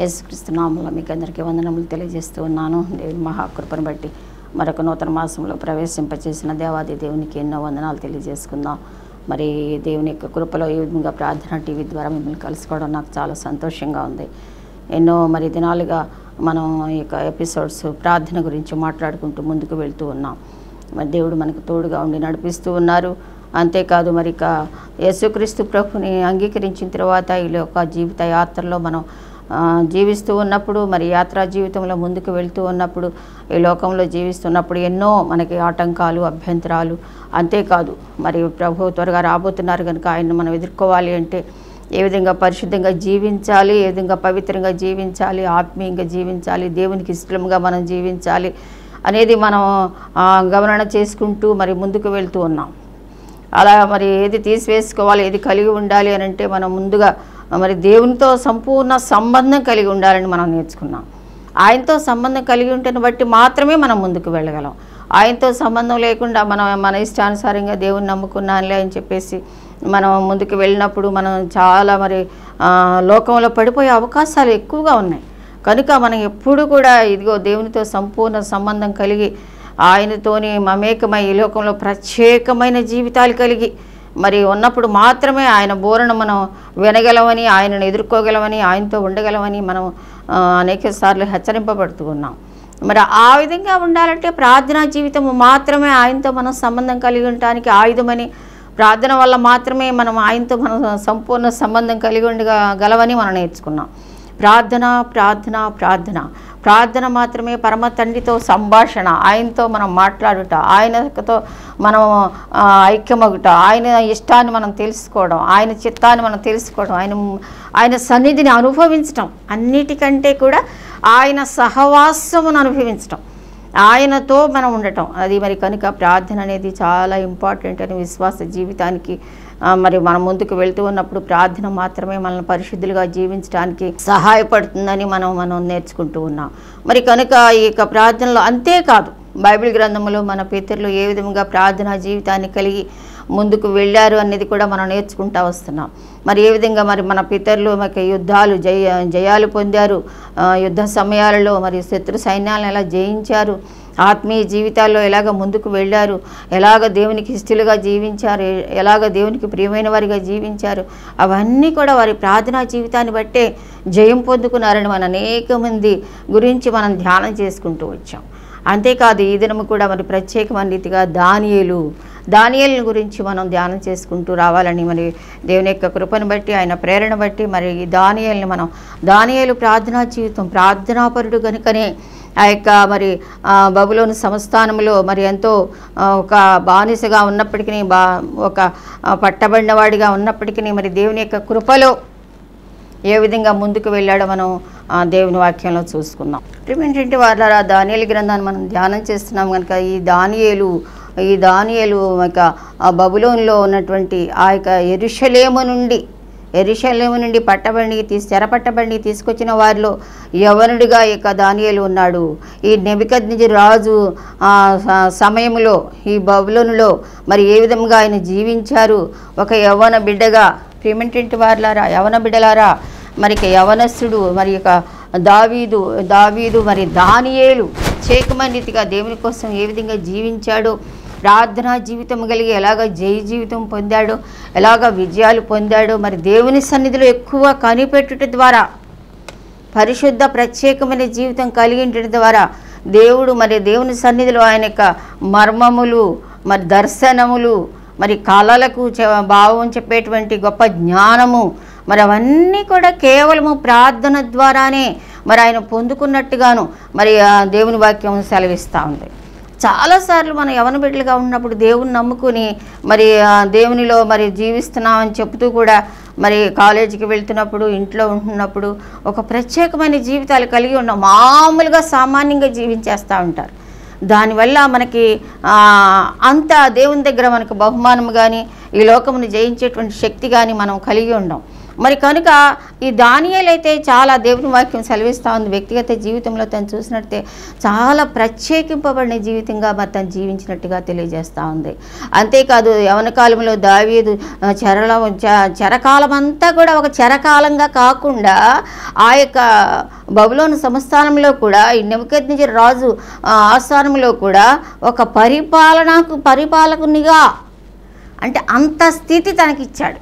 యేసుక్రీస్తు నామంలో మీకు అందరికీ వందనములు తెలియజేస్తూ ఉన్నాను దేవుని మహాకృపను బట్టి మరొక నూతన మాసంలో ప్రవేశింపచేసిన దేవాది దేవునికి ఎన్నో వందనాలు తెలియజేసుకుందాం మరి దేవుని యొక్క కృపలో ఈ విధంగా ప్రార్థన టీవీ ద్వారా మిమ్మల్ని కలుసుకోవడం నాకు చాలా సంతోషంగా ఉంది ఎన్నో మరి దినాలుగా మనం ఈ యొక్క ఎపిసోడ్స్ ప్రార్థన గురించి మాట్లాడుకుంటూ ముందుకు వెళ్తూ ఉన్నాం మరి దేవుడు మనకు తోడుగా ఉండి నడిపిస్తూ ఉన్నారు అంతేకాదు మరి ఇక యేసుక్రీస్తు ప్రభుని అంగీకరించిన తర్వాత ఈ యొక్క జీవిత యాత్రలో మనం ఆ, జీవిస్తూ ఉన్నప్పుడు మరి యాత్రా జీవితంలో ముందుకు వెళ్తూ ఉన్నప్పుడు ఈ లోకంలో జీవిస్తున్నప్పుడు ఎన్నో మనకి ఆటంకాలు అభ్యంతరాలు అంతేకాదు మరి ప్రభు త్వరగా రాబోతున్నారు కనుక ఆయన్ని మనం ఎదుర్కోవాలి అంటే ఏ విధంగా పరిశుద్ధంగా జీవించాలి ఏ విధంగా పవిత్రంగా జీవించాలి ఆత్మీయంగా జీవించాలి దేవునికి ఇష్టంగా మనం జీవించాలి అనేది మనం ఆ, గమనన చేసుకుంటూ మరి ముందుకు వెళ్తూ ఉన్నాం అలా మరి ఏది తీసివేసుకోవాలి ఏది కలిగి ఉండాలి అని అంటే మనం ముందుగా మరి దేవునితో సంపూర్ణ సంబంధం కలిగి ఉండాలని మనం నేర్చుకున్నాం ఆయనతో సంబంధం కలిగి ఉంటేని బట్టి మాత్రమే మనం ముందుకు వెళ్ళగలం ఆయనతో సంబంధం లేకుండా మనం మన ఇష్టానుసారంగా దేవుని నమ్ముకున్నానులే అని చెప్పేసి మనం ముందుకు వెళ్ళినప్పుడు మనం చాలా మరి ఆ, లోకంలో పడిపోయే అవకాశాలు ఎక్కువగా ఉన్నాయి కనుక మనం ఎప్పుడు కూడా ఇదిగో దేవునితో సంపూర్ణ సంబంధం కలిగి ఆయనతోని మమేకమై ఈ లోకంలో ప్రత్యేకమైన జీవితాలు కలిగి మరి ఉన్నప్పుడు మాత్రమే ఆయన బోరను మనం వినగలమని ఆయనను ఎదుర్కోగలమని ఆయనతో ఉండగలమని మనం ఆ, అనేక సార్లు హెచ్చరింపబడుతూ ఉన్నాం మరి ఆ విధంగా ఉండాలంటే ప్రార్థనా జీవితం మాత్రమే ఆయనతో మనం సంబంధం కలిగి ఉండటానికి ఆయుధమని ప్రార్థన వల్ల మాత్రమే మనం ఆయనతో మనం సంపూర్ణ సంబంధం కలిగి ఉండగలవని మనం నేర్చుకున్నాం ప్రార్థన ప్రార్థన ప్రార్థన ప్రార్థన మాత్రమే పరమ తండ్రితో సంభాషణ ఆయనతో మనం మాట్లాడుట ఆయనతో మనం ఆ, ఐక్యమగుట ఆయన ఇష్టాన్ని మనం తెలుసుకోవడం ఆయన చిత్తాన్ని మనం తెలుసుకోవడం ఆయన ఆయన సన్నిధిని అనుభవించటం అన్నిటికంటే కూడా ఆయన సహవాసమును అనుభవించటం ఆయనతో మనం ఉండటం అది మరి కనుక ప్రార్థన అనేది చాలా ఇంపార్టెంట్ అని విశ్వాస జీవితానికి ఆ, మరి మనం ముందుకు వెళ్తూ ఉన్నప్పుడు ప్రార్థన మాత్రమే మనల్ని పరిశుద్ధులుగా జీవించడానికి సహాయపడుతుందని మనం మనం నేర్చుకుంటూ ఉన్నాం మరి కనుక ఈ యొక్క ప్రార్థనలో అంతేకాదు బైబిల్ గ్రంథంలో మన పితరులు ఏ విధంగా ప్రార్థనా జీవితాన్ని కలిగి ముందుకు వెళ్ళారు అనేది కూడా మనం నేర్చుకుంటూ వస్తున్నాం మరి ఏ విధంగా మరి మన పితరులు మనకి యుద్ధాలు జయ జయాలు పొందారు ఆ, యుద్ధ సమయాలలో మరి శత్రు సైన్యాలను ఎలా జయించారు ఆత్మీయ జీవితాల్లో ఎలాగ ముందుకు వెళ్ళారు ఎలాగ దేవునికి ఇష్టలుగా జీవించారు ఎ- ఎలాగ దేవునికి ప్రియమైన వారిగా జీవించారు అవన్నీ కూడా వారి ప్రార్థనా జీవితాన్ని బట్టే జయం పొందుకున్నారని మన అనేక మంది గురించి మనం ధ్యానం చేసుకుంటూ వచ్చాం అంతేకాదు ఈ దినము కూడా మరి ప్రత్యేకమైన రీతిగా దానియేలు దానియేలు గురించి మనం ధ్యానం చేసుకుంటూ రావాలని మరి దేవుని యొక్క కృపను బట్టి ఆయన ప్రేరణ బట్టి మరి ఈ దానియేలుని మనం దానియేలు ప్రార్థనా జీవితం ప్రార్థనాపరుడు కనుకనే ఆ యొక్క మరి ఆ, బబులోను సంస్థానంలో మరి ఎంతో ఆ, ఒక బానిసగా ఉన్నప్పటికీ బా ఒక ఆ, పట్టబడినవాడిగా ఉన్నప్పటికీ మరి దేవుని యొక్క కృపలో ఏ విధంగా ముందుకు వెళ్ళాడో మనం ఆ, దేవుని వాక్యంలో చూసుకుందాం ఏంటంటే వాళ్ళ దానియేలు గ్రంథాన్ని మనం ధ్యానం చేస్తున్నాం కనుక ఈ దానియేలు ఈ దానియేలు ఒక ఆ బబులోన్లో ఉన్నటువంటి ఆ యొక్క ఎరుషలేము నుండి ఎరుషలేము నుండి పట్టబడికి తీసి చెరపట్టబడికి తీసుకొచ్చిన వారిలో యవనుడిగా ఈ యొక్క దానియేలు ఉన్నాడు ఈ నెబికద్నిజి రాజు ఆ, స- సమయంలో ఈ బబులోనులో మరి ఏ విధంగా ఆయన జీవించారు ఒక యవ్వన బిడ్డగా ప్రేమేంటి వారులారా యవన బిడ్డలారా మరి ఇక యవనస్తుడు మరి ఇక దావీదు దావీదు మరి దానియేలు చేకమని రీతిగా దేవుని కోసం ఏ విధంగా జీవించాడో ప్రార్థనా జీవితం కలిగి ఎలాగ జయ జీవితం పొందాడో ఎలాగ విజయాలు పొందాడో మరి దేవుని సన్నిధిలో ఎక్కువ కనిపెట్టుట ద్వారా పరిశుద్ధ ప్రత్యేకమైన జీవితం కలిగి ఉండటం ద్వారా దేవుడు మరి దేవుని సన్నిధిలో ఆయన యొక్క మర్మములు మరి దర్శనములు మరి కళలకు చె- భావం చెప్పేటువంటి గొప్ప జ్ఞానము మరి అవన్నీ కూడా కేవలము ప్రార్థన ద్వారానే మరి ఆయన పొందుకున్నట్టుగాను మరి ఆ దేవుని వాక్యం సెలవిస్తూ ఉంది చాలాసార్లు మనం యవన బిడ్డలుగా ఉన్నప్పుడు దేవుని నమ్ముకుని మరి ఆ, దేవునిలో మరి జీవిస్తున్నామని చెప్తూ కూడా మరి కాలేజీకి వెళ్తున్నప్పుడు ఇంట్లో ఉంటున్నప్పుడు ఒక ప్రత్యేకమైన జీవితాలు కలిగి ఉన్నాం మామూలుగా సామాన్యంగా జీవించేస్తూ ఉంటారు దానివల్ల మనకి ఆ, అంత దేవుని దగ్గర మనకు బహుమానం కానీ ఈ లోకమును జయించేటువంటి శక్తి కానీ మనం కలిగి ఉండం మరి కనుక ఈ దానియాలు అయితే చాలా దేవుని వాక్యం సెలవిస్తూ ఉంది వ్యక్తిగత జీవితంలో తను చూసినట్టే చాలా ప్రత్యేకింపబడిన జీవితంగా మరి తను జీవించినట్టుగా తెలియజేస్తూ ఉంది అంతేకాదు యవన కాలంలో దావీదు ఆ, చెరల చ- చెరకాలం అంతా కూడా ఒక చెరకాలంగా కాకుండా ఆ యొక్క బబులోని సంస్థానంలో కూడా ఈ నెమకెత్నించి రాజు ఆ, ఆస్థానంలో కూడా ఒక పరిపాలనకు పరిపాలకునిగా అంటే అంత స్థితి తనకిచ్చాడు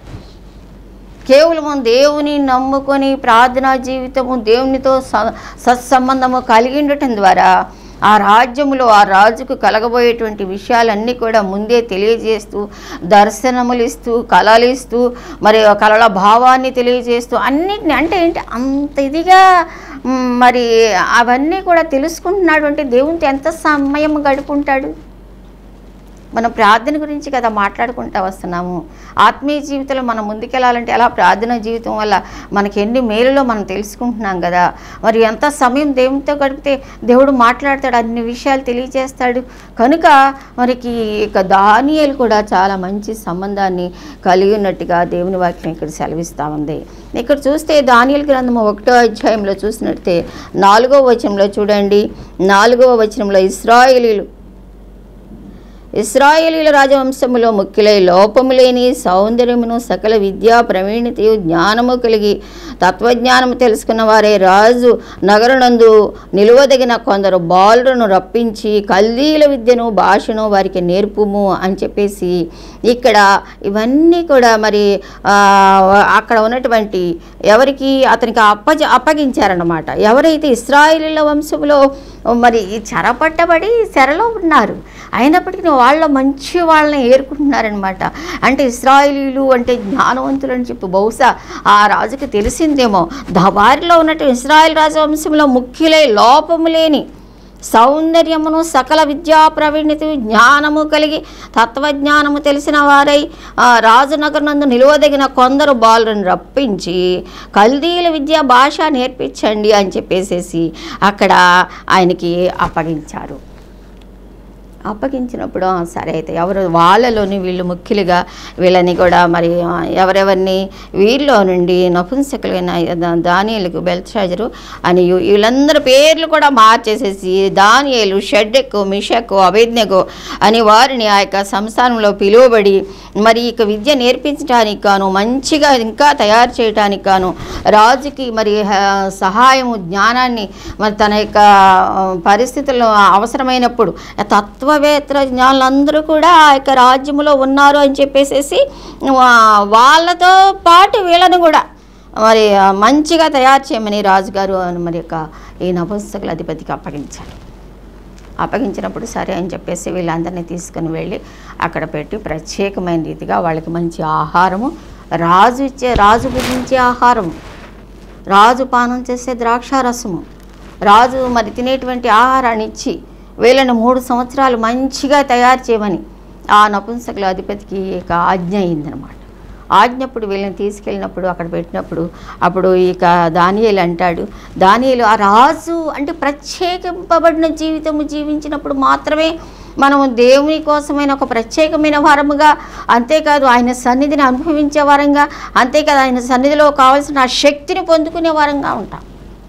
కేవలము దేవుని నమ్ముకొని ప్రార్థనా జీవితము దేవునితో స- సత్సంబంధము కలిగి ఉండటం ద్వారా ఆ రాజ్యములో ఆ రాజుకు కలగబోయేటువంటి విషయాలన్నీ కూడా ముందే తెలియజేస్తూ దర్శనములు ఇస్తూ కళలు ఇస్తూ మరి ఆ కళల భావాన్ని తెలియజేస్తూ అన్నిటిని అంటే ఏంటి అంత ఇదిగా మ్, మరి అవన్నీ కూడా తెలుసుకుంటున్నాడు అంటే దేవునితో ఎంత సమయం గడుపుంటాడు మనం ప్రార్థన గురించి కదా మాట్లాడుకుంటా వస్తున్నాము ఆత్మీయ జీవితంలో మనం ముందుకెళ్ళాలంటే ఎలా ప్రార్థన జీవితం వల్ల మనకి ఎన్ని మేలులో మనం తెలుసుకుంటున్నాం కదా మరి ఎంత సమయం దేవునితో గడిపితే దేవుడు మాట్లాడతాడు అన్ని విషయాలు తెలియజేస్తాడు కనుక మనకి ఇక దానియలు కూడా చాలా మంచి సంబంధాన్ని కలిగి ఉన్నట్టుగా దేవుని వాక్యం ఇక్కడ సెలవిస్తూ ఉంది ఇక్కడ చూస్తే దానియలు గ్రంథము ఒకటో అధ్యాయంలో చూసినట్టే నాలుగో వచనంలో చూడండి నాలుగవ వచనంలో ఇస్రాయేలీలు ఇస్రాయేలీల రాజవంశములో ముఖ్యులై లోపము లేని సౌందర్యమును సకల విద్యా ప్రవీణతయు జ్ఞానము కలిగి తత్వజ్ఞానము తెలుసుకున్న వారే రాజు నగరనందు నిలువదగిన కొందరు బాలులను రప్పించి కల్దీల విద్యను భాషను వారికి నేర్పుము అని చెప్పేసి ఇక్కడ ఇవన్నీ కూడా మరి ఆ, అక్కడ ఉన్నటువంటి ఎవరికి అతనికి అప్పజ అప్పగించారన్నమాట ఎవరైతే ఇస్రాయేలీల వంశంలో మరి ఈ చెరపట్టబడి చెరలో ఉన్నారు అయినప్పటికీ వాళ్ళ మంచి వాళ్ళని ఏరుకుంటున్నారనమాట అంటే ఇస్రాయేలీలు అంటే జ్ఞానవంతులు అని చెప్పి బహుశా ఆ రాజుకి తెలిసిందేమో దా- వారిలో ఉన్నట్టు ఇస్రాయేల్ రాజవంశంలో ముఖ్యులై లోపము లేని సౌందర్యమును సకల విద్యా ప్రవీణత జ్ఞానము కలిగి తత్వజ్ఞానము తెలిసిన వారై ఆ, రాజనగర్ నిలువదగిన కొందరు బాలులను రప్పించి కల్దీల విద్య భాష నేర్పించండి అని చెప్పేసేసి అక్కడ ఆయనకి అప్పగించారు అప్పగించినప్పుడు "ఆ, సరే అయితే ఎవరు వాళ్ళలోని వీళ్ళు ముఖ్యులుగా వీళ్ళని కూడా మరి ఆ, ఎవరెవరిని వీళ్ళలో నుండి నపుంసకులైన దా- దానియేలుకు బెల్షాజరు అని వీ- వీళ్ళందరి పేర్లు కూడా మార్చేసేసి దానియేలు షడ్డెక్కు మిషక్కు అభిజ్ఞకు అని వారిని ఆ యొక్క సంస్థానంలో పిలువబడి మరి ఇక విద్య నేర్పించడానికి గాను మంచిగా ఇంకా తయారు చేయడానికి గాను రాజుకి మరి ఆ, సహాయము జ్ఞానాన్ని మరి తన యొక్క ఆ, పరిస్థితుల్లో అవసరమైనప్పుడు తత్వవేత్త జ్ఞానులందరూ కూడా ఆ యొక్క రాజ్యములో ఉన్నారు అని చెప్పేసేసి వా- వాళ్ళతో పాటు వీళ్ళను కూడా మరి ఆ, మంచిగా తయారు చేయమని రాజుగారు మరి యొక్క ఈ నపుంసకుల అధిపతికి అప్పగించారు అప్పగించినప్పుడు సరే అని చెప్పేసి వీళ్ళందరినీ తీసుకుని వెళ్ళి అక్కడ పెట్టి ప్రత్యేకమైన రీతిగా వాళ్ళకి మంచి ఆహారము రాజు ఇచ్చే రాజు గురించే ఆహారము రాజు పానం చేసే ద్రాక్షారసము రాజు మరి తినేటువంటి ఆహారాన్ని ఇచ్చి వీళ్ళని మూడు సంవత్సరాలు మంచిగా తయారు చేయమని ఆ నపుంసకుల అధిపతికి ఇక ఆజ్ఞ అయిందనమాట ఆజ్ఞప్పుడు వీళ్ళని తీసుకెళ్ళినప్పుడు అక్కడ పెట్టినప్పుడు అప్పుడు ఇక దానియేలు అంటాడు దానియేలు ఆ రాజు అంటే ప్రత్యేకింపబడిన జీవితము జీవించినప్పుడు మాత్రమే మనము దేవుని కోసమైన ఒక ప్రత్యేకమైన వారముగా అంతేకాదు ఆయన సన్నిధిని అనుభవించే వారంగా అంతేకాదు ఆయన సన్నిధిలో కావాల్సిన ఆ శక్తిని పొందుకునే వారంగా ఉంటాం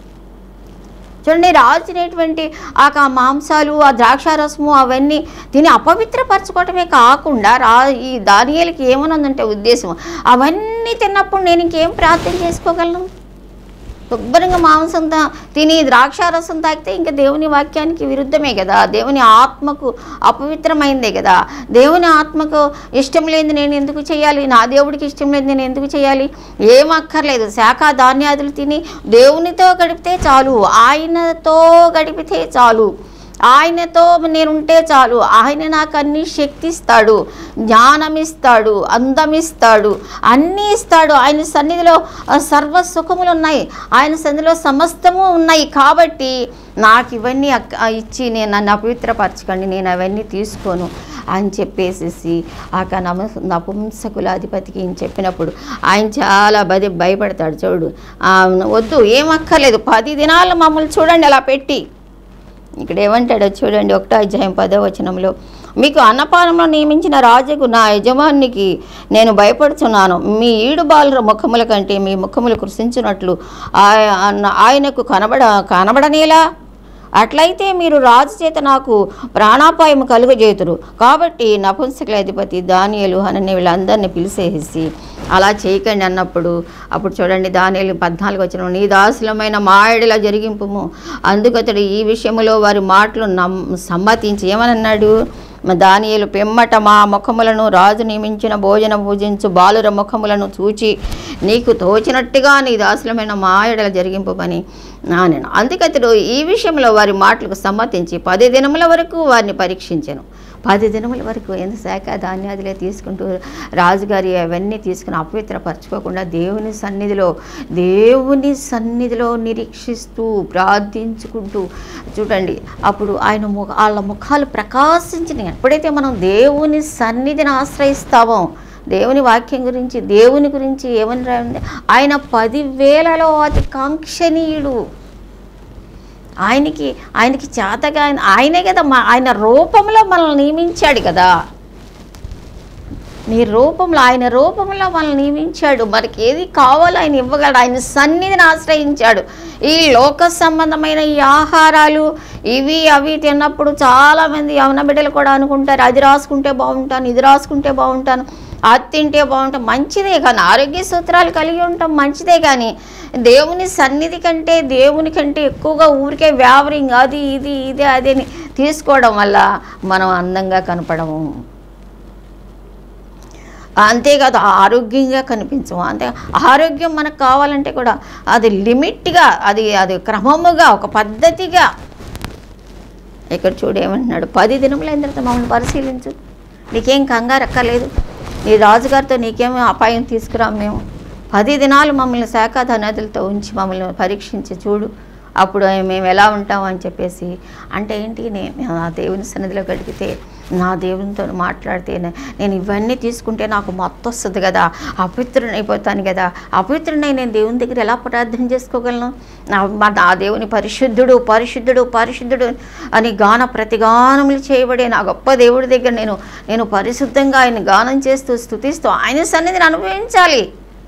చూడండి రాజు తినేటువంటి ఆ క- మాంసాలు ఆ ద్రాక్షారసము అవన్నీ తిని అపవిత్రపరచుకోవటమే కాకుండా రా ఈ దానియాలకి ఏమనుందంటే ఉద్దేశం అవన్నీ తిన్నప్పుడు నేను ఇంకేం ప్రార్థన చేసుకోగలను శుభ్రంగా మాంసం తా- తిని ద్రాక్షారసం తాగితే ఇంకా దేవుని వాక్యానికి విరుద్ధమే కదా దేవుని ఆత్మకు అపవిత్రమైందే కదా దేవుని ఆత్మకు ఇష్టం లేనిది నేను ఎందుకు చేయాలి నా దేవుడికి ఇష్టం లేనిది నేను ఎందుకు చేయాలి ఏం అక్కర్లేదు శాఖ ధాన్యాదులు తిని దేవునితో గడిపితే చాలు ఆయనతో గడిపితే చాలు ఆయనతో నేనుంటే చాలు ఆయన నాకు అన్ని శక్తి ఇస్తాడు జ్ఞానం ఇస్తాడు అందం ఇస్తాడు అన్నీ ఇస్తాడు ఆయన సన్నిధిలో ఆ, సర్వ సుఖములు ఉన్నాయి ఆయన సన్నిధిలో సమస్తము ఉన్నాయి కాబట్టి నాకు ఇవన్నీ అక్- ఆ, ఇచ్చి నేను నన్ను అపవిత్రపరచకండి నేను అవన్నీ తీసుకోను అని చెప్పేసేసి ఆ యొక్క నమ నపుంసకుల అధిపతికి ఈయన చెప్పినప్పుడు ఆయన చాలా బది భయపడతాడు చూడు ఆ, వద్దు ఏం అక్కర్లేదు పది దినాలు మమ్మల్ని చూడండి అలా పెట్టి ఇక్కడ ఏమంటాడో చూడండి ఒకటో అధ్యాయం పదో వచనంలో మీకు అన్నపానంలో నియమించిన రాజుకు నా యజమానికి నేను భయపడుతున్నాను మీ ఈడు బాలుర ముఖముల కంటే మీ ముఖములు కృషించినట్లు ఆయ- ఆయనకు కనబడ కనబడనేలా అట్లయితే మీరు రాజు చేత నాకు ప్రాణాపాయం కలుగజేతురు కాబట్టి నపుంసకుల అధిపతి దానియలు అని వీళ్ళందరినీ పిలిచేసి అలా చేయకండి అన్నప్పుడు అప్పుడు చూడండి దానియలు పద్నాలుగు వచ్చిన నీ దాసులమైన మాయడిలా జరిగింపుము అందుకతడు ఈ విషయములో వారి మాటలు నమ్ సమ్మతించి ఏమనన్నాడు దానియలు పిమ్మట మా ముఖములను రాజు నియమించిన భోజన పూజించు బాలుర ముఖములను చూచి నీకు తోచినట్టుగా నీ దాసులమైన మాయడల జరిగింపు పని నేను అందుకతడు ఈ విషయంలో వారి మాటలకు సమ్మతించి పది దినముల వరకు వారిని పరీక్షించాను పది దినముల వరకు ఎంత శాఖ ధాన్యాదులే తీసుకుంటూ రాజుగారి అవన్నీ తీసుకుని అపవిత్రపరచుకోకుండా దేవుని సన్నిధిలో దేవుని సన్నిధిలో నిరీక్షిస్తూ ప్రార్థించుకుంటూ చూడండి అప్పుడు ఆయన ముఖ వాళ్ళ ముఖాలు ప్రకాశించినాయి ఎప్పుడైతే మనం దేవుని సన్నిధిని ఆశ్రయిస్తామో దేవుని వాక్యం గురించి దేవుని గురించి ఏమని రాయింది ఆయన పదివేలలో అతి కాంక్షణీయుడు ఆయనకి ఆయనకి చేతగా ఆయన ఆయనే కదా మా ఆయన రూపంలో మనల్ని నియమించాడు కదా నీ రూపంలో ఆయన రూపంలో మనల్ని నియమించాడు మనకి ఏది కావాలో ఆయన ఇవ్వగలడు ఆయన సన్నిధిని ఆశ్రయించాడు ఈ లోక సంబంధమైన ఈ ఆహారాలు ఇవి అవి తిన్నప్పుడు చాలామంది యవన బిడ్డలు కూడా అనుకుంటారు అది రాసుకుంటే బాగుంటాను ఇది రాసుకుంటే బాగుంటాను అది తింటే బాగుంటాం మంచిదే కానీ ఆరోగ్య సూత్రాలు కలిగి ఉంటాం మంచిదే కానీ దేవుని సన్నిధి కంటే దేవుని కంటే ఎక్కువగా ఊరికే వ్యావరింగ్ అది ఇది ఇది అది అని తీసుకోవడం వల్ల మనం అందంగా కనపడము అంతేకాదు ఆరోగ్యంగా కనిపించము అంతే ఆరోగ్యం మనకు కావాలంటే కూడా అది లిమిట్గా అది అది క్రమముగా ఒక పద్ధతిగా ఇక్కడ చూడు ఏమంటున్నాడు పది దినములైన తర్వాత మమ్మల్ని పరిశీలించు నీకేం కంగారు అక్కర్లేదు నీ రాజుగారితో నీకేమీ అపాయం తీసుకురాం మేము పది దినాలు మమ్మల్ని శాఖాధ నదులతో ఉంచి మమ్మల్ని పరీక్షించి చూడు అప్పుడు మేము ఎలా ఉంటాం అని చెప్పేసి అంటే ఏంటి నేను నా దేవుని సన్నిధిలో గడిపితే నా దేవునితో మాట్లాడితే నే- నేను ఇవన్నీ తీసుకుంటే నాకు మొత్తం వస్తుంది కదా అపవిత్రుని అయిపోతాను కదా అపవిత్రునై నేను దేవుని దగ్గర ఎలా ప్రార్థన చేసుకోగలను నా మా- నా దేవుని పరిశుద్ధుడు పరిశుద్ధుడు పరిశుద్ధుడు అని గాన ప్రతిగానములు చేయబడే నా గొప్ప దేవుడి దగ్గర నేను నేను పరిశుద్ధంగా ఆయన గానం చేస్తూ స్థుతిస్తూ ఆయన సన్నిధిని అనుభవించాలి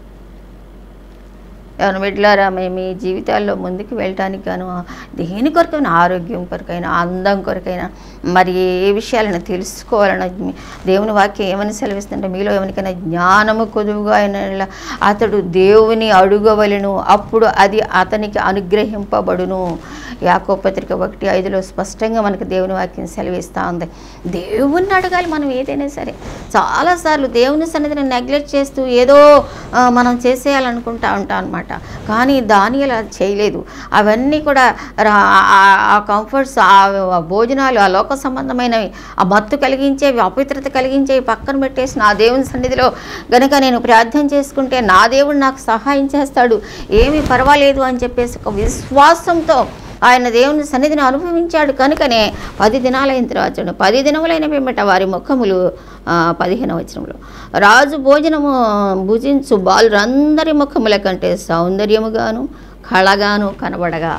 ఎవరి బిడ్డలారా మేము ఈ జీవితాల్లో ముందుకు వెళ్ళటానికి గాను దేని కొరకైనా ఆరోగ్యం కొరకైనా అందం కొరకైనా మరి ఏ విషయాలను తెలుసుకోవాలని దేవుని వాక్యం ఏమని సెలవిస్తుంటే మీలో ఎవరికైనా జ్ఞానము కొదువుగా అయిన యెడల అతడు దేవుని అడుగవలను అప్పుడు అది అతనికి అనుగ్రహింపబడును యాకో పత్రిక ఒకటి ఐదులో స్పష్టంగా మనకు దేవుని వాక్యం సెలవిస్తూ ఉంది దేవుణ్ణి అడగాలి మనం ఏదైనా సరే చాలాసార్లు దేవుని సన్నిధిని నెగ్లెక్ట్ చేస్తూ ఏదో ఆ, మనం చేసేయాలనుకుంటా ఉంటాం అనమాట కానీ దాని అలా చేయలేదు అవన్నీ కూడా రా- ఆ- ఆ కంఫర్ట్స్ ఆ భోజనాలు ఆ లోక సంబంధమైనవి ఆ మత్తు కలిగించేవి అపవిత్రత కలిగించేవి పక్కన పెట్టేసి నా దేవుని సన్నిధిలో గనుక నేను ప్రార్థన చేసుకుంటే నా దేవుడు నాకు సహాయం చేస్తాడు ఏమీ పర్వాలేదు అని చెప్పేసి ఒక విశ్వాసంతో ఆయన దేవుని సన్నిధిని అనుభవించాడు కనుకనే పది దినాలైన తర్వాత చూడండి, పది దినములైన పిమ్మట వారి ముఖములు ఆ, పదిహేను వచనంలో రాజు భోజనము భుజించు బాలురందరి ముఖముల కంటే సౌందర్యముగాను కళగాను కనబడగా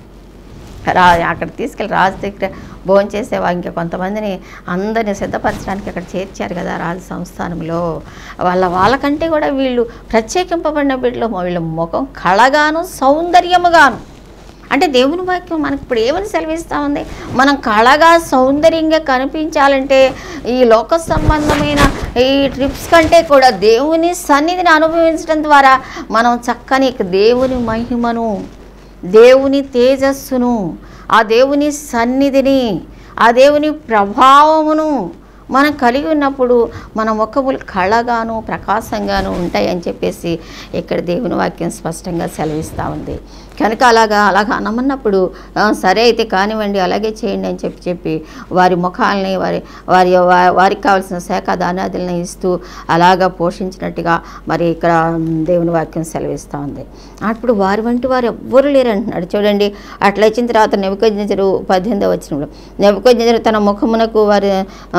రా అక్కడ తీసుకెళ్ళి రాజు దగ్గర భోజనం చేసేవా ఇంకా కొంతమందిని అందరిని సిద్ధపరచడానికి అక్కడ చేర్చారు కదా రాజు సంస్థానంలో వాళ్ళ వాళ్ళకంటే కూడా వీళ్ళు ప్రత్యేకింపబడిన బిడ్డలు వీళ్ళ ముఖం కళగాను సౌందర్యముగాను అంటే దేవుని వాక్యం మనకి ఇప్పుడు ఏమని సెలవిస్తూ ఉంది మనం కళగా సౌందర్యంగా కనిపించాలంటే ఈ లోక సంబంధమైన ఈ ట్రిప్స్ కంటే కూడా దేవుని సన్నిధిని అనుభవించడం ద్వారా మనం చక్కని దేవుని మహిమను దేవుని తేజస్సును ఆ దేవుని సన్నిధిని ఆ దేవుని ప్రభావమును మనం కలిగి ఉన్నప్పుడు మన ముఖములు కళగాను ప్రకాశంగాను ఉంటాయని చెప్పేసి ఇక్కడ దేవుని వాక్యం స్పష్టంగా సెలవిస్తూ ఉంది కనుక అలాగా అలాగా అనమన్నప్పుడు "ఆ, సరే అయితే కానివ్వండి అలాగే చేయండి అని చెప్పి చెప్పి వారి ముఖాలని వారి వారి వా- వారికి కావాల్సిన శాఖ దానాదులను ఇస్తూ అలాగా పోషించినట్టుగా మరి ఇక్కడ దేవుని వాక్యం సెలవిస్తూ ఉంది అప్పుడు వారి వంటి వారు ఎవ్వరు లేరు అంటున్నాడు చూడండి అట్లా వచ్చిన తర్వాత నెబుకొజ్జరు పద్దెనిమిదవ వచనంలో నెబుకొజ్జరు తన ముఖమునకు వారి ఆ, తన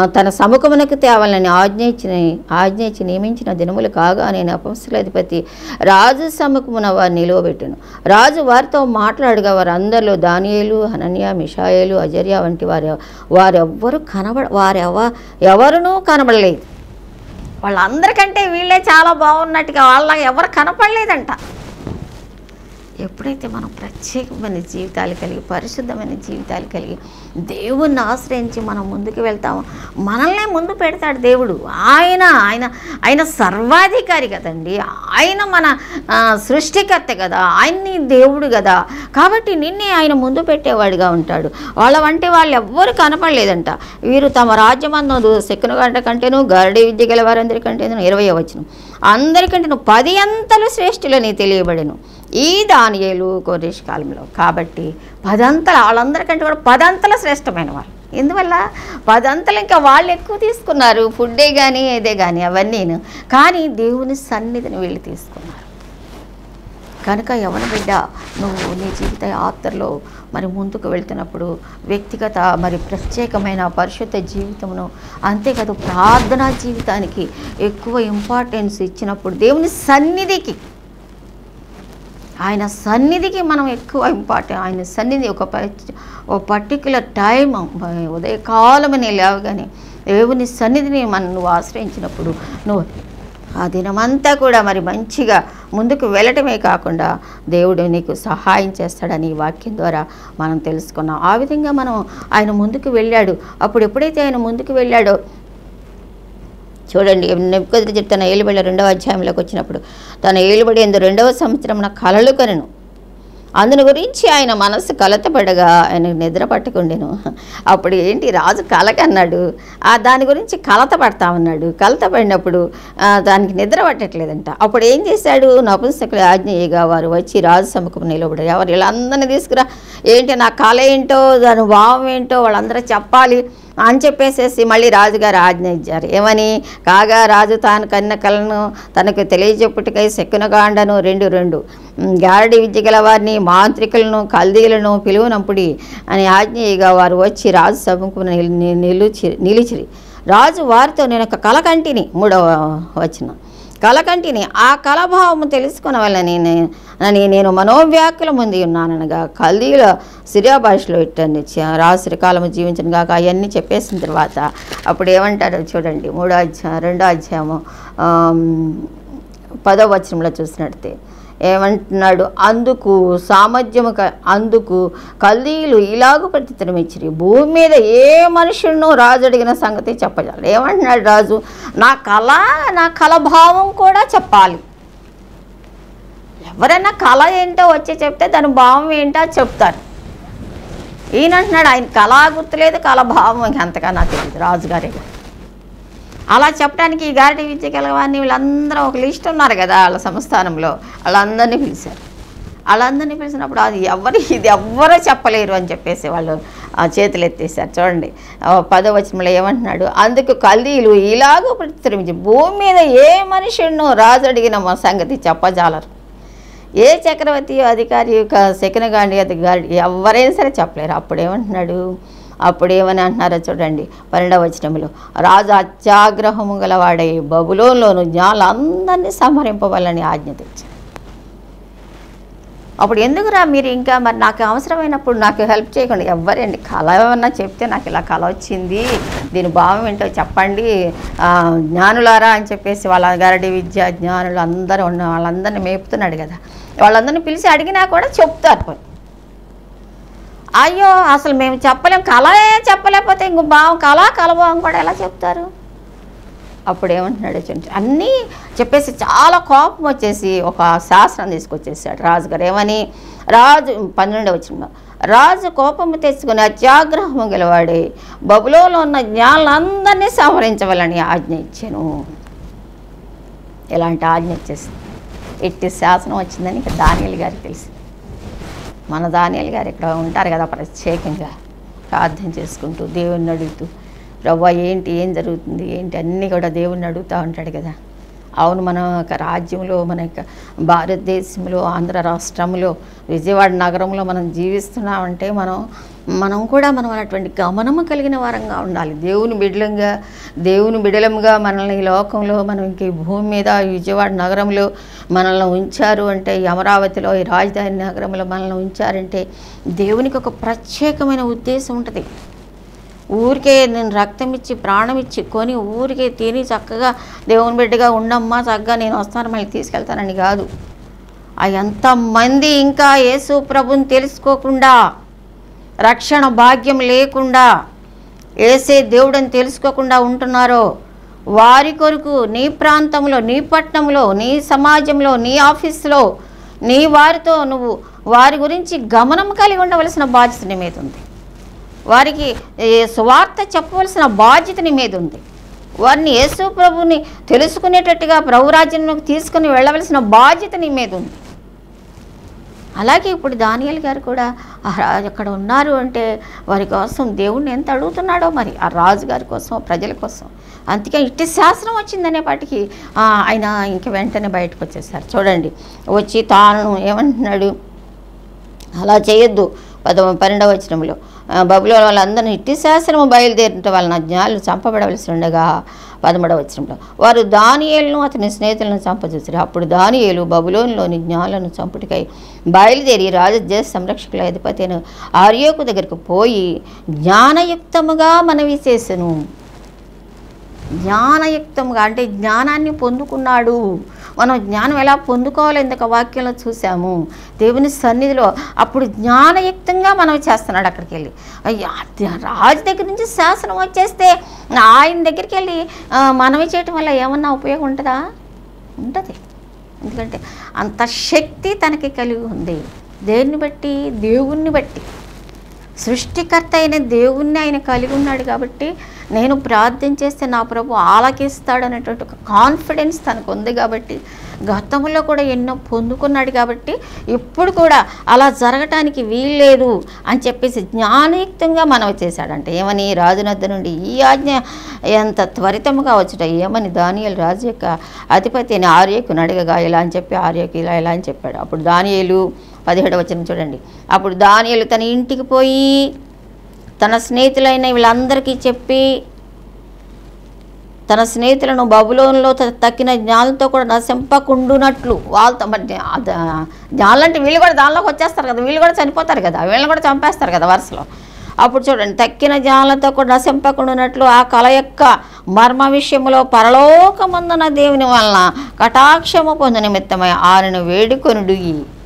సముఖమునకు తేవాలని ఆజ్ఞ ఇచ్చిన ఆజ్ఞ ఇచ్చి నియమించిన దినములు కాగా నేను అపంసలాధిపతి రాజు సముఖమున వారు నిలువబెట్టును రాజు వారితో మాట్లాడగా వారు అందరిలో దానియేలు హనన్య మిషాయేలు అజర్య వంటి వారు వారెవ్వరు కనబడ వారెవ ఎవరునూ కనబడలేదు వాళ్ళందరికంటే వీళ్ళే చాలా బాగున్నట్టుగా వాళ్ళ ఎవరు కనపడలేదంట ఎప్పుడైతే మనం ప్రత్యేకమైన జీవితాలు కలిగి పరిశుద్ధమైన జీవితాలు కలిగి దేవుణ్ణి ఆశ్రయించి మనం ముందుకు వెళ్తామో మనల్నే ముందు పెడతాడు దేవుడు ఆయన ఆయన ఆయన సర్వాధికారి కదండి ఆయన మన ఆ, సృష్టికర్త కదా ఆయన్ని దేవుడు కదా కాబట్టి నిన్నే ఆయన ముందు పెట్టేవాడిగా ఉంటాడు వాళ్ళ వంటి వాళ్ళు ఎవ్వరు కనపడలేదంట వీరు తమ రాజ్యమందు సెక్కున గంట కంటేను గరడి విద్య గల వారందరికంటేను ఇరవై వచ్చిన అందరికంటేను పది అంతలు శ్రేష్ఠులని తెలియబడెను ఈ దానియేలు కోరేష్ కాలంలో కాబట్టి పదంతల వాళ్ళందరికంటే కూడా పదంతల శ్రేష్టమైన వాళ్ళు ఎందువల్ల పదంతలు ఇంకా వాళ్ళు ఎక్కువ తీసుకున్నారు ఫుడ్డే కానీ ఏదే కానీ అవన్నీ కానీ దేవుని సన్నిధిని వీళ్ళు తీసుకున్నారు కనుక యవన బిడ్డ నువ్వు నీ జీవిత యాత్రలో మరి ముందుకు వెళ్తున్నప్పుడు వ్యక్తిగత మరి ప్రత్యేకమైన పరిశుద్ధ జీవితమును అంతేకాదు ప్రార్థనా జీవితానికి ఎక్కువ ఇంపార్టెన్స్ ఇచ్చినప్పుడు దేవుని సన్నిధికి ఆయన సన్నిధికి మనం ఎక్కువ ఇంపార్టెంట్ ఆయన సన్నిధి ఒక ప- ఒక పర్టికులర్ టైం ఉదయకాలమని లేవగానే దేవుని సన్నిధిని మనం నువ్వు ఆశ్రయించినప్పుడు నువ్వు ఆ దినమంతా కూడా మరి మంచిగా ముందుకు వెళ్ళటమే కాకుండా దేవుడు నీకు సహాయం చేస్తాడని ఈ వాక్యం ద్వారా మనం తెలుసుకున్నాం ఆ విధంగా మనం ఆయన ముందుకు వెళ్ళాడు అప్పుడు ఎప్పుడైతే ఆయన ముందుకు వెళ్ళాడో చూడండి నెప్పుకొదిరి తన ఏలుబడి రెండవ అధ్యాయంలోకి వచ్చినప్పుడు తన ఏలుబడి ఎందు రెండవ సంవత్సరం కలలు కనెను అందుని గురించి ఆయన మనస్సు కలతపడగా ఆయన నిద్ర పట్టుకుండెను అప్పుడు ఏంటి రాజు కలకన్నాడు ఆ దాని గురించి కలత పడతా ఉన్నాడు కలత పడినప్పుడు ఆ, దానికి నిద్ర పట్టట్లేదంట అప్పుడు ఏం చేశాడు నపుంసకులు ఆజ్ఞేయగా వారు వచ్చి రాజు సముఖం నిలబడి ఎవరు వీళ్ళందరినీ తీసుకురా ఏంటి నా కళ ఏంటో దాని భావం ఏంటో వాళ్ళందరూ చెప్పాలి అని చెప్పేసేసి మళ్ళీ రాజుగారు ఆజ్ఞ ఇచ్చారు ఏమని కాగా రాజు తాను కన్న కలను తనకు తెలియజెప్పుటికై శకునగాండను రెండు రెండు ఉమ్, గారడి విద్య గల వారిని మాంత్రికులను కల్దీలను పిలువనంపుడి అని ఆజ్ఞగా వారు వచ్చి రాజు సభకు నిల్- నిలుచి నిలిచిరి రాజు వారితో నేను ఒక కల కంటిని మూడవ వచ్చిన కలకంటిని ఆ కలభావము తెలుసుకున్న వల్లని నే- అని నేను మనోవ్యాకుల ముందు ఉన్నాననగా కల్దీల సిరియా భాషలో ఇట్టండి రాసురి కాలము జీవించను కాక అవన్నీ చెప్పేసిన తర్వాత అప్పుడు ఏమంటారో చూడండి మూడో అధ్యాయం రెండో అధ్యాయము ఆమ్, పదో వచనంలో చూసినట్టే ఏమంటున్నాడు అందుకు సామర్థ్యము క- అందుకు కల్దీలు ఇలాగూ ప్రత్యుత్తరం ఇచ్చిరి భూమి మీద ఏ మనుషులను రాజు అడిగిన సంగతి చెప్పజాలి ఏమంటున్నాడు రాజు నా కళ నా కళభావం కూడా చెప్పాలి ఎవరైనా కళ ఏంటో వచ్చి చెప్తే దాని భావం ఏంటో చెప్తారు ఈయన అంటున్నాడు ఆయన కళ గుర్తులేదు కళ భావం ఇంకెంతగా నాకు తెలియదు రాజుగారే గారు అలా చెప్పడానికి ఈ గారటి విద్య గలవాన్ని వీళ్ళందరూ ఒక లిస్ట్ ఉన్నారు కదా వాళ్ళ సంస్థానంలో వాళ్ళందరినీ పిలిచారు వాళ్ళందరినీ పిలిచినప్పుడు అది ఎవరు ఇది ఎవ్వరూ చెప్పలేరు అని చెప్పేసి వాళ్ళు ఆ చేతులు ఎత్తేసారు చూడండి ఆ పదో వచనంలో ఏమంటున్నాడు అందుకు కల్దీలు ఇలాగూ ప్రతిత్రమించి భూమి మీద ఏ మనుషుడినో రాజు అడిగిన మా సంగతి చెప్పజాలరు ఏ చక్రవర్తి అధికారి యొక్క శకనగాండి అధికారి ఎవరైనా సరే చెప్పలేరు అప్పుడు ఏమంటున్నాడు అప్పుడు ఏమని అంటున్నారో చూడండి పన్నెండవ వచనంలో రాజు అత్యాగ్రహము గలవాడై బబులోన్లోను జ్ఞానులందరినీ సంహరింపవాలని ఆజ్ఞ తెచ్చాడు అప్పుడు ఎందుకురా మీరు ఇంకా మరి నాకు అవసరమైనప్పుడు నాకు హెల్ప్ చేయకుండా ఎవరండి కళ ఏమన్నా చెప్తే నాకు ఇలా కళ వచ్చింది దీని భావం ఏంటో చెప్పండి ఆ, జ్ఞానులారా అని చెప్పేసి వాళ్ళ గరడి విద్య జ్ఞానులు అందరూ ఉన్న వాళ్ళందరినీ మేపుతున్నాడు కదా వాళ్ళందరినీ పిలిచి అడిగినా కూడా చెప్తారు పోయి. అయ్యో అసలు మేము చెప్పలేం కళే చెప్పలేకపోతే ఇంకో భావం కళ కలభావం కూడా ఎలా చెప్తారు అప్పుడు ఏమంటున్నాడు చూడండి అన్నీ చెప్పేసి చాలా కోపం వచ్చేసి ఒక శాస్త్రం తీసుకొచ్చేసాడు రాజుగారు ఏమని రాజు పన్నెండవ వచ్చిన రాజు కోపము తెచ్చుకుని అత్యాగ్రహము గెలవాడి బబులోలో ఉన్న జ్ఞానులందరినీ సంహరించవాలని ఆజ్ఞ ఇచ్చాను ఇలాంటి ఆజ్ఞ ఇచ్చేసింది ఎట్టి శాసనం వచ్చిందని ఇక దానియలు గారికి తెలిసింది మన దానియలు గారు ఇక్కడ ఉంటారు కదా ప్రత్యేకంగా ప్రార్థన చేసుకుంటూ దేవుణ్ణి అడుగుతూ రవ్వ ఏంటి ఏం జరుగుతుంది ఏంటి అన్నీ కూడా దేవుణ్ణి అడుగుతూ ఉంటాడు కదా అవును మన యొక్క రాజ్యంలో మన యొక్క భారతదేశంలో ఆంధ్ర రాష్ట్రంలో విజయవాడ నగరంలో మనం జీవిస్తున్నామంటే మనం మనం కూడా మనం అటువంటి గమనము కలిగిన వారంగా ఉండాలి దేవుని బిడ్డలంగా దేవుని బిడలంగా మనల్ని ఈ లోకంలో మనం ఇంక ఈ భూమి మీద ఈ విజయవాడ నగరంలో మనల్ని ఉంచారు అంటే ఈ అమరావతిలో ఈ రాజధాని నగరంలో మనల్ని ఉంచారంటే దేవునికి ఒక ప్రత్యేకమైన ఉద్దేశం ఉంటుంది ఊరికే నేను రక్తం ఇచ్చి ప్రాణం ఇచ్చి కొని ఊరికే తిని చక్కగా దేవుని బిడ్డగా ఉండమ్మా చక్కగా నేను వస్తాను మళ్ళీ తీసుకెళ్తానని కాదు ఆ ఎంతమంది ఇంకా యేసు ప్రభుని తెలుసుకోకుండా రక్షణ భాగ్యం లేకుండా ఏసే దేవుడని తెలుసుకోకుండా ఉంటున్నారో వారి కొరకు నీ ప్రాంతంలో నీ పట్టణంలో నీ సమాజంలో నీ ఆఫీస్లో నీ వారితో నువ్వు వారి గురించి గమనం కలిగి ఉండవలసిన బాధ్యత నీ మీద ఉంది వారికి ఏ, సువార్త చెప్పవలసిన బాధ్యత నీ మీద ఉంది వారిని యేసు ప్రభుని తెలుసుకునేటట్టుగా ప్రభు రాజ్యంలోకి తీసుకుని వెళ్ళవలసిన బాధ్యత నీ మీద ఉంది అలాగే ఇప్పుడు దానియల్ గారు కూడా ఆ రా- అక్కడ ఉన్నారు అంటే వారి కోసం దేవుణ్ణి ఎంత అడుగుతున్నాడో మరి ఆ రాజు గారి కోసం ప్రజల కోసం అందుకే ఇట్టి శాసనం వచ్చిందనేపాటికి ఆ, ఆయన ఇంక వెంటనే బయటకు వచ్చేసారు చూడండి వచ్చి తాను ఏమంటున్నాడు అలా చేయొద్దు పద పన్నెండవ వచనంలో బబులో వాళ్ళందరినీ ఇట్టి శాసనము బయలుదేరిన వాళ్ళ జ్ఞానులు చంపబడవలసి ఉండగా పదమూడవ వచనంలో వారు దానియేలును అతని స్నేహితులను చంపచూసారు అప్పుడు దానియేలు బబులోనిలోని జ్ఞానులను చంపుటికై బయలుదేరి రాజదేశ సంరక్షకుల అధిపతి అయిన ఆర్యోకు దగ్గరకు పోయి జ్ఞానయుక్తముగా మనవి చేసెను జ్ఞానయుక్తంగా అంటే జ్ఞానాన్ని పొందుకున్నాడు మనం జ్ఞానం ఎలా పొందుకోవాలో ఇందుక వాక్యంలో చూసాము దేవుని సన్నిధిలో అప్పుడు జ్ఞానయుక్తంగా మనం చేస్తున్నాడు అక్కడికి వెళ్ళి అయ్యా, అది రాజు దగ్గర నుంచి శాసనం వచ్చేస్తే ఆయన దగ్గరికి వెళ్ళి ఆ, మనవి చేయటం వల్ల ఏమన్నా ఉపయోగం ఉంటుందా ఉంటుంది ఎందుకంటే అంత శక్తి తనకి కలిగి ఉంది దేన్ని బట్టి దేవుణ్ణి బట్టి సృష్టికర్త అయిన దేవుణ్ణి ఆయన కలిగి ఉన్నాడు కాబట్టి నేను ప్రార్థన చేస్తే నా ప్రభు ఆలకిస్తాడు అనేటువంటి ఒక కాన్ఫిడెన్స్ తనకు ఉంది కాబట్టి గతంలో కూడా ఎన్నో పొందుకున్నాడు కాబట్టి ఇప్పుడు కూడా అలా జరగటానికి వీల్లేదు అని చెప్పేసి జ్ఞానయుక్తంగా మనం చేశాడంటే ఏమని రాజునద్ద నుండి ఈ ఆజ్ఞ ఎంత త్వరితముగా వచ్చుట ఏమని దానియలు రాజు యొక్క అధిపతి అని ఆర్యకు అడగగా ఇలా అని చెప్పి ఆర్యకు ఇలా ఇలా అని చెప్పాడు అప్పుడు దానియేలు పదిహేడు వచ్చిన చూడండి అప్పుడు దానియేలు తన ఇంటికి పోయి తన స్నేహితులైన వీళ్ళందరికీ చెప్పి తన స్నేహితులను బబులోన్లో త- తక్కిన జ్ఞానంతో కూడా నశింపకుండునట్లు వాళ్ళతో మరి జ్ఞానంటే వీళ్ళు కూడా దానిలోకి వచ్చేస్తారు కదా వీళ్ళు కూడా చనిపోతారు కదా వీళ్ళని కూడా చంపేస్తారు కదా వరుసలో అప్పుడు చూడండి తక్కిన జ్ఞానంతో కూడా నశింపకుండునట్లు ఆ కళ యొక్క మర్మ విషయంలో పరలోకమందున దేవుని వలన కటాక్షము పొందు నిమిత్తమై ఆయనను వేడుకొనుడు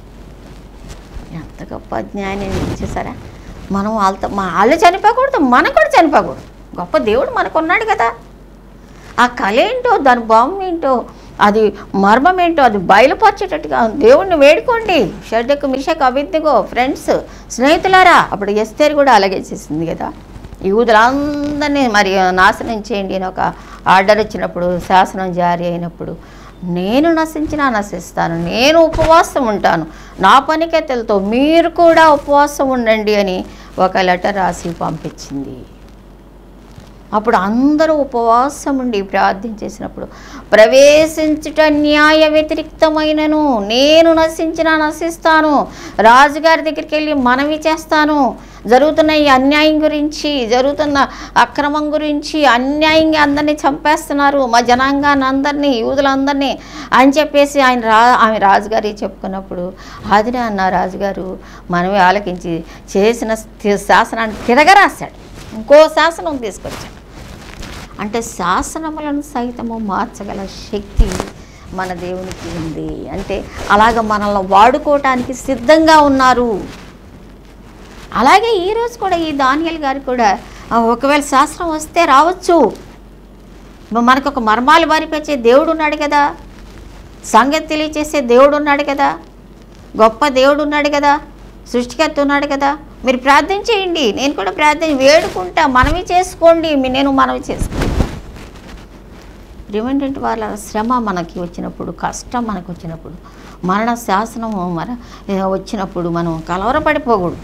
ఎంత గొప్ప జ్ఞానం చూసారా మనం వాళ్ళతో మా వాళ్ళు చనిపోకూడదు మనం కూడా చనిపోకూడదు గొప్ప దేవుడు మనకున్నాడు కదా ఆ కళ ఏంటో దాని బొమ్మ ఏంటో అది మర్మం ఏంటో అది బయలుపరిచేటట్టుగా దేవుణ్ణి వేడుకోండి షడ్డకు మిషకు అభిజ్ఞగో ఫ్రెండ్స్ స్నేహితులారా అప్పుడు ఎస్తేరు కూడా అలాగే చేసింది కదా యూదులందరినీ మరి నాశనం చేయండి అని ఒక ఆర్డర్ ఇచ్చినప్పుడు శాసనం జారీ అయినప్పుడు నేను నశించినా నశిస్తాను నేను ఉపవాసం ఉంటాను నా పనికెత్తలతో మీరు కూడా ఉపవాసం ఉండండి అని ఒక లెటర్ రాసి పంపించింది అప్పుడు అందరూ ఉపవాసం ఉండి ప్రార్థన చేసినప్పుడు ప్రవేశించుట న్యాయ వ్యతిరిక్తమైనను నేను నశించినా నశిస్తాను రాజుగారి దగ్గరికి వెళ్ళి మనవి చేస్తాను జరుగుతున్న ఈ అన్యాయం గురించి జరుగుతున్న అక్రమం గురించి అన్యాయంగా అందరినీ చంపేస్తున్నారు మా జనాంగాన్ని అందరినీ యూదులందరినీ అని చెప్పేసి ఆయన రా ఆమె రాజుగారి చెప్పుకున్నప్పుడు అదినే అన్న రాజుగారు మనమే ఆలకించి చేసిన శాసనాన్ని తిరగరాశాడు ఇంకో శాసనం తీసుకొచ్చాడు అంటే శాసనములను సైతము మార్చగల శక్తి మన దేవునికి ఉంది అంటే అలాగ మనల్ని వాడుకోవటానికి సిద్ధంగా ఉన్నారు అలాగే ఈరోజు కూడా ఈ దానియల్ గారు కూడా ఆ, ఒకవేళ శాస్త్రం వస్తే రావచ్చు మ- మనకు ఒక మర్మాలు బారిపెచ్చే దేవుడు ఉన్నాడు కదా సంగతి తెలియచేసే దేవుడు ఉన్నాడు కదా గొప్ప దేవుడు ఉన్నాడు కదా సృష్టికర్త ఉన్నాడు కదా మీరు ప్రార్థన చేయండి నేను కూడా ప్రార్థన వేడుకుంటా మనవి చేసుకోండి మీ- నేను మనవి చేసుకుంటా రిమెండెంట్ వాళ్ళ శ్రమ మనకి వచ్చినప్పుడు కష్టం మనకు వచ్చినప్పుడు మరణ శాసనము మన ఏ, వచ్చినప్పుడు మనం కలవరపడిపోకూడదు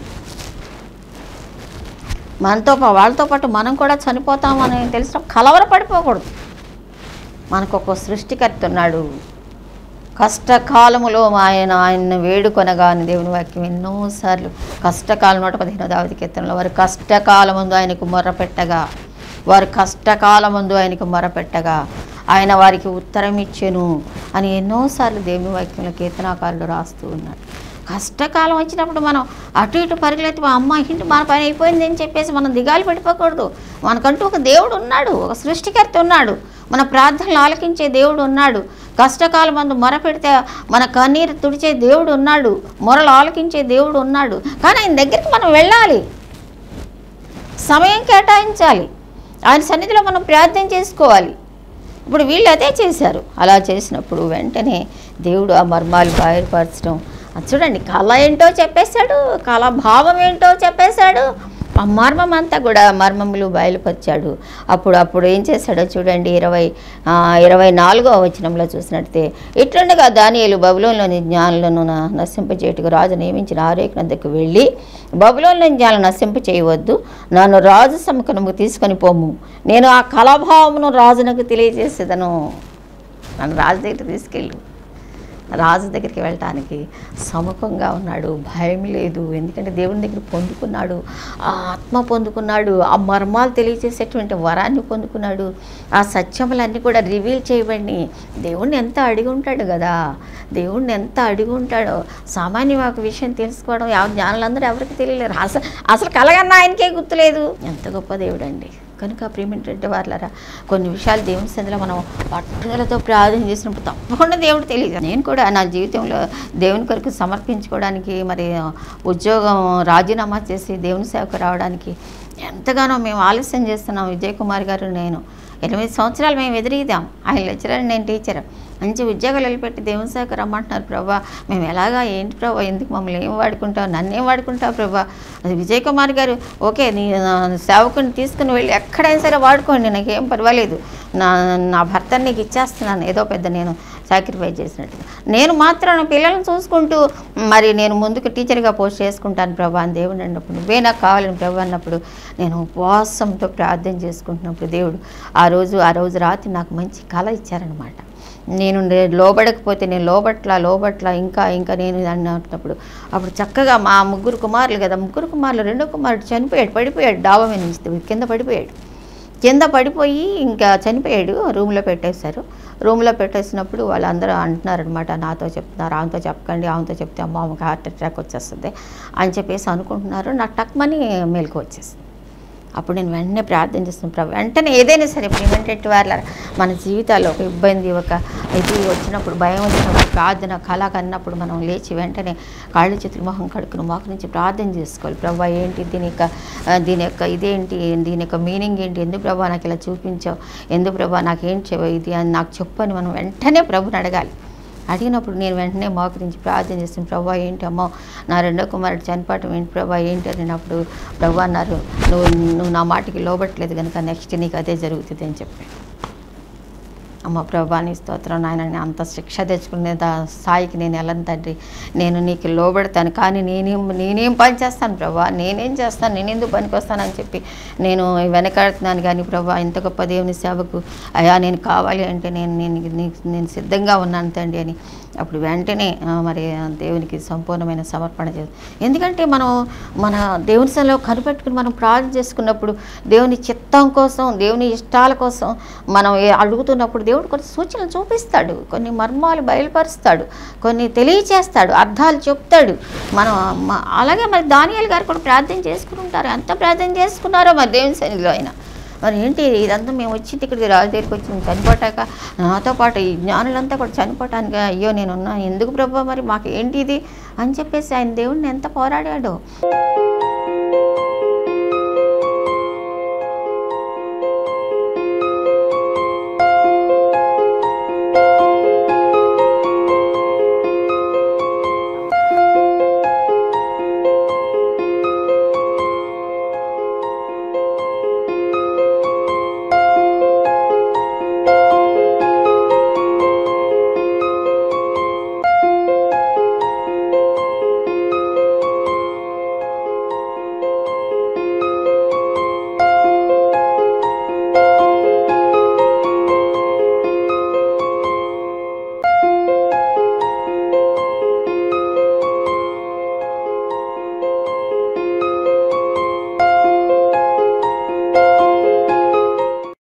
మనతో పా- వాళ్ళతో పాటు మనం కూడా చనిపోతామని తెలిసిన కలవరపడిపోకూడదు మనకు ఒక సృష్టికర్త ఉన్నాడు కష్టకాలములో ఆయన ఆయన్ని వేడుకొనగా అని దేవుని వాక్యం ఎన్నోసార్లు కష్టకాలం నూట పదిహేను దావతి కీర్తనలో వారు కష్టకాలముందు ఆయనకు మొర్రపెట్టగా వారు కష్టకాలముందు ఆయనకు మొరపెట్టగా ఆయన వారికి ఉత్తరం ఇచ్చెను అని ఎన్నోసార్లు దేవుని వాక్యంలో కీర్తనాకారుడు రాస్తూ ఉన్నాడు కష్టకాలం వచ్చినప్పుడు మనం అటు ఇటు పరిగెత్తి మా అమ్మ ఇంటి మన పని అయిపోయింది అని చెప్పేసి మనం దిగాలు పడిపోకూడదు మనకంటూ ఒక దేవుడు ఉన్నాడు ఒక సృష్టికర్త ఉన్నాడు మన ప్రార్థనలు ఆలకించే దేవుడు ఉన్నాడు కష్టకాలం మందు మొర పెడితే మన కన్నీరు తుడిచే దేవుడు ఉన్నాడు మొరలు ఆలకించే దేవుడు ఉన్నాడు కానీ ఆయన దగ్గరికి మనం వెళ్ళాలి సమయం కేటాయించాలి ఆయన సన్నిధిలో మనం ప్రార్థన చేసుకోవాలి ఇప్పుడు వీళ్ళు అదే చేశారు అలా చేసినప్పుడు వెంటనే దేవుడు ఆ మర్మాలు బయలుపరచడం అది చూడండి కళ ఏంటో చెప్పేశాడు కళ భావం ఏంటో చెప్పేశాడు ఆ మర్మం అంతా కూడా మర్మములు బయలుపరిచాడు అప్పుడు అప్పుడు ఏం చేశాడో చూడండి ఇరవై ఆ, ఇరవై నాలుగో వచనంలో చూసినట్టే ఇట్లుండగా దానియేలు బబులోని జ్ఞానులను న- నశింపచేటుకు రాజు నియమించిన ఆరేఖన దగ్గరకు వెళ్ళి బబులోని జ్ఞానం నశింప చేయవద్దు నన్ను రాజు సముఖనము తీసుకొని పోము నేను ఆ కళాభావమును రాజునకు తెలియజేసేదను నన్ను రాజు దగ్గర తీసుకెళ్ళు రాజు దగ్గరికి వెళ్ళటానికి సముఖంగా ఉన్నాడు భయం లేదు ఎందుకంటే దేవుని దగ్గర పొందుకున్నాడు ఆ ఆత్మ పొందుకున్నాడు ఆ మర్మాలు తెలియజేసేటువంటి వరాన్ని పొందుకున్నాడు ఆ సత్యములన్నీ కూడా రివీల్ చేయబడి దేవుణ్ణి ఎంత అడిగి ఉంటాడు కదా దేవుణ్ణి ఎంత అడిగి ఉంటాడో సామాన్య ఒక విషయం తెలుసుకోవడం ఎవ- జ్ఞానులందరూ ఎవరికి తెలియలేరు అసలు అసలు కలగన్నా ఆయనకే గుర్తులేదు ఎంత గొప్ప దేవుడండి కనుక ప్రేమింటే వాళ్ళరా కొన్ని విషయాలు దేవుని సందులో మనం పట్టుదలతో ప్రార్థన చేసినప్పుడు తప్పకుండా దేవుడు తెలియదు నేను కూడా నా జీవితంలో దేవుని కొరకు సమర్పించుకోవడానికి మరి ఉద్యోగం రాజీనామా చేసి దేవుని సేవకు రావడానికి ఎంతగానో మేము ఆలస్యం చేస్తున్నాం విజయ్ కుమార్ గారు నేను ఎనిమిది సంవత్సరాలు మేము ఎదిరిదాం ఆయన లెక్చరర్ నేను టీచర్ మంచి ఉద్యోగాలు వెళ్ళిపెట్టి దేవుని సేవకు రమ్మంటున్నారు ప్రభా మేము ఎలాగా ఏంటి ప్రభా ఎందుకు మమ్మల్ని ఏం వాడుకుంటావు నన్ను ఏం వాడుకుంటావు ప్రభా అది విజయ్ కుమార్ గారు ఓకే నీ నా సేవకుని తీసుకుని వెళ్ళి ఎక్కడైనా సరే వాడుకోండి నాకేం పర్వాలేదు నా నా భర్తని నీకు ఇచ్చేస్తున్నాను ఏదో పెద్ద నేను సాక్రిఫైస్ చేసినట్టుగా నేను మాత్రం నా పిల్లల్ని చూసుకుంటూ మరి నేను ముందుకు టీచర్గా పోస్ట్ చేసుకుంటాను ప్రభా అని దేవుడు అన్నప్పుడు నువ్వే నాకు కావాలని ప్రభు అన్నప్పుడు నేను ఉపవాసంతో ప్రార్థన చేసుకుంటున్నప్పుడు దేవుడు ఆ రోజు ఆ రోజు రాత్రి నాకు మంచి కళ ఇచ్చారనమాట నేను నే- లోబడకపోతే నేను లోబట్ల లోబట్ల ఇంకా ఇంకా నేను అన్నప్పుడు అప్పుడు చక్కగా మా ముగ్గురు కుమారులు కదా ముగ్గురు కుమారులు రెండో కుమారుడు చనిపోయాడు పడిపోయాడు డాబా మీద నుంచి కింద పడిపోయాడు కింద పడిపోయి ఇంకా చనిపోయాడు రూమ్లో పెట్టేశారు రూమ్లో పెట్టేసినప్పుడు వాళ్ళందరూ అంటున్నారనమాట నాతో చెప్తున్నారు ఆమెతో చెప్పకండి ఆమెతో చెప్తే అమ్మ ఆమెకు హార్ట్ అటాక్ వచ్చేస్తుంది అని చెప్పేసి అనుకుంటున్నారు నాకు టక్మని మెలకు వచ్చేసింది అప్పుడు నేను వెంటనే ప్రార్థన చేస్తున్నాను ప్రభు వెంటనే ఏదైనా సరే ప్రిమెంటెడ్ వాళ్ళ మన జీవితాల్లో ఒక ఇబ్బంది ఒక ఇది వచ్చినప్పుడు భయం వచ్చినప్పుడు ప్రార్థన కళ కన్నప్పుడు మనం లేచి వెంటనే కాళ్ళు చేతులు మొహం కడుక్కుని మొహం నుంచి ప్రార్థన చేసుకోవాలి ప్రభా ఏంటి దీని యొక్క ఆ, దీని యొక్క ఇదేంటి దీని యొక్క మీనింగ్ ఏంటి ఎందుకు ప్రభా నాకు ఇలా చూపించావు ఎందుకు ప్రభా నాకేం చెవ ఇది అని నాకు చెప్పు అని మనం వెంటనే ప్రభుని అడగాలి అడిగినప్పుడు నేను వెంటనే మోకరించి ప్రార్థన చేస్తాను ప్రభా ఏంటి అమ్మో నా రెండో కుమారుడు చనిపోవటం ఏంటి ప్రభా ఏంటి అని అప్పుడు ప్రభు అన్నారు నువ్వు నువ్వు నా మాటకి లోబట్టలేదు కనుక నెక్స్ట్ నీకు అదే జరుగుతుంది అని చెప్పాను అమ్మ ప్రభా నీ స్తోత్రం నాయన నేను అంత శిక్ష తెచ్చుకునే దా స్థాయికి నేను వెళ్ళను తండ్రి నేను నీకు లోబడతాను కానీ నేనేం నేనేం పని చేస్తాను ప్రభా నేనేం చేస్తాను నేను ఎందుకు పనికి వస్తానని చెప్పి నేను వెనకాడుతున్నాను కానీ ప్రభా ఇంత గొప్ప దేవుని సేవకు అయ్యా నేను కావాలి అంటే నేను నేను నీకు- నేను సిద్ధంగా ఉన్నాను తండ్రి అని అప్పుడు వెంటనే ఆ, మరి దేవునికి సంపూర్ణమైన సమర్పణ చేస్తాం ఎందుకంటే మనం మన దేవుని సన్నిధిలో కనిపెట్టుకుని మనం ప్రార్థన చేసుకున్నప్పుడు దేవుని చిత్తం కోసం దేవుని ఇష్టాల కోసం మనం ఏ- అడుగుతున్నప్పుడు దేవుడు కొన్ని సూచనలు చూపిస్తాడు కొన్ని మర్మాలు బయలుపరుస్తాడు కొన్ని తెలియచేస్తాడు అర్థాలు చెప్తాడు మనం మ- అలాగే మరి దానియాలు గారు కూడా ప్రార్థన చేసుకుని ఉంటారు ఎంత ప్రార్థన చేసుకున్నారో మరి దేవుని సన్నిధిలో అయినా మరి ఏంటి ఇదంతా మేము వచ్చి ఇక్కడికి రాజు దగ్గరికి వచ్చి మేము చనిపోటాక నాతో పాటు ఈ జ్ఞానులంతా కూడా చనిపోవటానికి అయ్యో నేను ఉన్నాను ఎందుకు ప్రభా మరి మాకు ఏంటి ఇది అని చెప్పేసి ఆయన దేవుడిని ఎంత పోరాడాడో